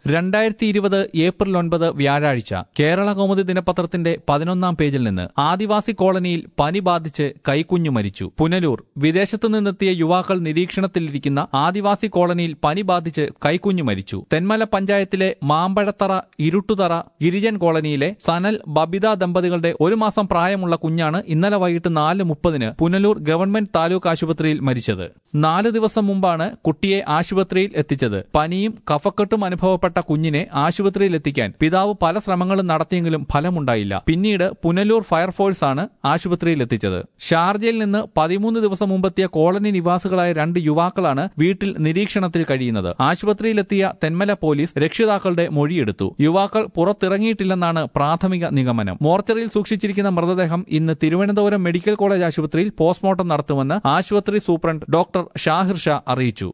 രണ്ടായിരത്തി ഇരുപത് ഏപ്രിൽ ഒൻപത് വ്യാഴാഴ്ച കേരള കൗമുദി ദിനപത്രത്തിന്റെ പതിനൊന്നാം പേജിൽ നിന്ന് ആദിവാസി കോളനിയിൽ പനി ബാധിച്ച് കൈക്കുഞ്ഞു മരിച്ചു പുനലൂർ വിദേശത്തു നിന്നെത്തിയ യുവാക്കൾ നിരീക്ഷണത്തിലിരിക്കുന്ന ആദിവാസി കോളനിയിൽ പനി ബാധിച്ച് കൈക്കുഞ്ഞു മരിച്ചു തെന്മല പഞ്ചായത്തിലെ മാമ്പഴത്തറ ഇരുട്ടുതറ ഗിരിജൻ കോളനിയിലെ സനൽ ബബിത ദമ്പതികളുടെ ഒരു മാസം പ്രായമുള്ള കുഞ്ഞാണ് ഇന്നലെ വൈകിട്ട് നാല് മുപ്പതിന് പുനലൂർ ഗവൺമെന്റ് താലൂക്ക് ആശുപത്രിയിൽ മരിച്ചത് നാല് ദിവസം മുമ്പാണ് കുട്ടിയെ ആശുപത്രിയിൽ എത്തിച്ചത് പനിയും കഫക്കെട്ടും അനുഭവപ്പെട്ട കുഞ്ഞിനെ ആശുപത്രിയിൽ എത്തിക്കാൻ പിതാവ് പല ശ്രമങ്ങളും നടത്തിയെങ്കിലും ഫലമുണ്ടായില്ല പിന്നീട് പുനലൂർ ഫയർഫോഴ്സ് ആണ് ആശുപത്രിയിൽ എത്തിച്ചത് ഷാർജയിൽ നിന്ന് പതിമൂന്ന് ദിവസം മുമ്പെത്തിയ കോളനി നിവാസികളായ രണ്ട് യുവാക്കളാണ് വീട്ടിൽ നിരീക്ഷണത്തിൽ കഴിയുന്നത് ആശുപത്രിയിലെത്തിയ തെന്മല പോലീസ് രക്ഷിതാക്കളുടെ മൊഴിയെടുത്തു യുവാക്കൾ പുറത്തിറങ്ങിയിട്ടില്ലെന്നാണ് പ്രാഥമിക നിഗമനം മോർച്ചറിയിൽ സൂക്ഷിച്ചിരിക്കുന്ന മൃതദേഹം ഇന്ന് തിരുവനന്തപുരം മെഡിക്കൽ കോളേജ് ആശുപത്രിയിൽ പോസ്റ്റ്മോർട്ടം നടത്തുമെന്ന് ആശുപത്രി സൂപ്രണ്ട് ഡോക്ടർ ഷാഹിർ ഷാ അറിയിച്ചു